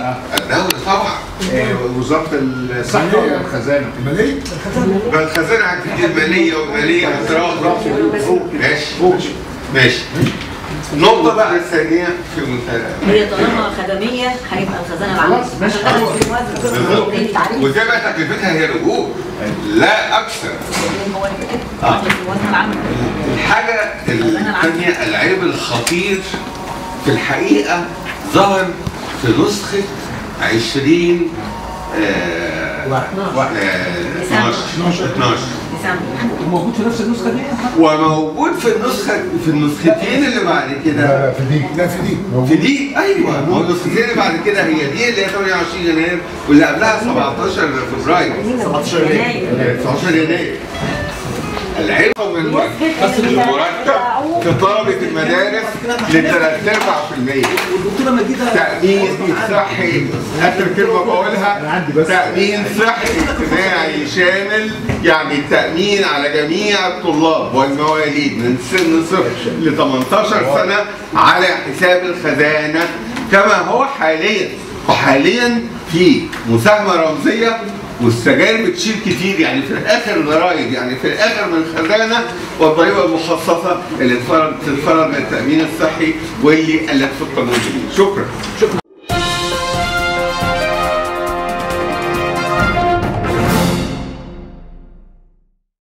الدولة طبعا آه، وزاره الصحه ولا الخزانه؟ الماليه بل الخزانة هتدي المالية والمالية هتراقب ماشي ماشي النقطة بقى الثانية في منتهى هي طالما خدميه هيبقى الخزانه العامه خلاص، ماشي. عشان خلاص في موازنه التعريف وزي بقى تكلفتها هي رجوع لا أكثر هو كده آه. في الموازنه العامه الحاجة الثانية العيب الخطير في الحقيقة ظهر في نسخة 20 آه، آه، 12 12 ديسمبر موجود في نفس النسخه دي وموجود في النسخة في النسختين اللي بعد كده لا في دي لا في دي في دي ايوه ما هو النسختين اللي بعد كده هي دي اللي هي 28 يناير واللي قبلها 17 فبراير 17 يناير 19 يناير العيب من المرتب في طلبة المدارس لثلاث ارباع في المية والدكتوره مجيده تأمين صحي آخر كلمة بقولها تأمين صحي اجتماعي شامل يعني التأمين على جميع الطلاب والمواليد من سن صفر ل 18 سنة على حساب الخزانة كما هو حاليا وحاليا في مساهمة رمزية والسجاير بتشيل كتير يعني في الاخر الضرايب يعني في الاخر من الخزانه والضريبه المخصصه اللي اتفرض تتفرض للتامين الصحي واللي قلت في القانون الجديد شكرا